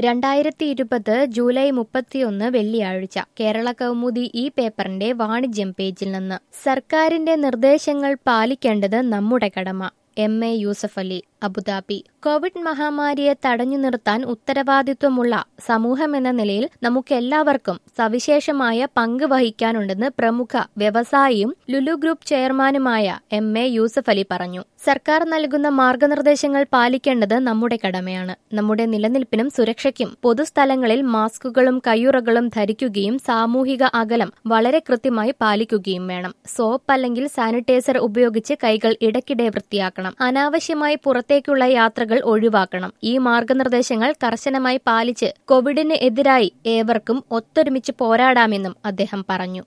രണ്ടായിരത്തി ഇരുപത് ജൂലൈ മുപ്പത്തിയൊന്ന് വെള്ളിയാഴ്ച കേരള കൗമുദി ഈ പേപ്പറിന്റെ വാണിജ്യം പേജിൽ നിന്ന് സർക്കാരിന്റെ നിർദ്ദേശങ്ങൾ പാലിക്കേണ്ടത് നമ്മുടെ കടമ M A Yusuf Ali Abu Dhabi covid മഹാമാരിയെ തടഞ്ഞു നിർത്താൻ ഉത്തരവാദിത്വമുള്ള സമൂഹമെന്ന നിലയിൽ നമുക്കെല്ലാവർക്കും സവിശേഷമായ പങ്ക് വഹിക്കാനുണ്ടെന്ന് പ്രമുഖ വ്യവസായിയും ലുലു ഗ്രൂപ്പ് ചെയർമാനുമായ എം എ യൂസഫ് അലി പറഞ്ഞു സർക്കാർ നൽകുന്ന മാർഗനിർദ്ദേശങ്ങൾ പാലിക്കേണ്ടത് നമ്മുടെ കടമയാണ് നമ്മുടെ നിലനിൽപ്പിനും സുരക്ഷയ്ക്കും പൊതുസ്ഥലങ്ങളിൽ മാസ്കുകളും കയ്യുറകളും ധരിക്കുകയും സാമൂഹിക അകലം വളരെ കൃത്യമായി പാലിക്കുകയും വേണം സോപ്പ് അല്ലെങ്കിൽ സാനിറ്റൈസർ ഉപയോഗിച്ച് കൈകൾ ഇടയ്ക്കിടെ വൃത്തിയാക്കണം അനാവശ്യമായി പുറത്തേക്കുള്ള യാത്രകൾ ഒഴിവാക്കണം ഈ മാർഗനിർദ്ദേശങ്ങൾ കർശനമായി പാലിച്ച് കോവിഡിന് എതിരായി ഏവർക്കും ഒത്തൊരുമിച്ച് പോരാടാമെന്നും അദ്ദേഹം പറഞ്ഞു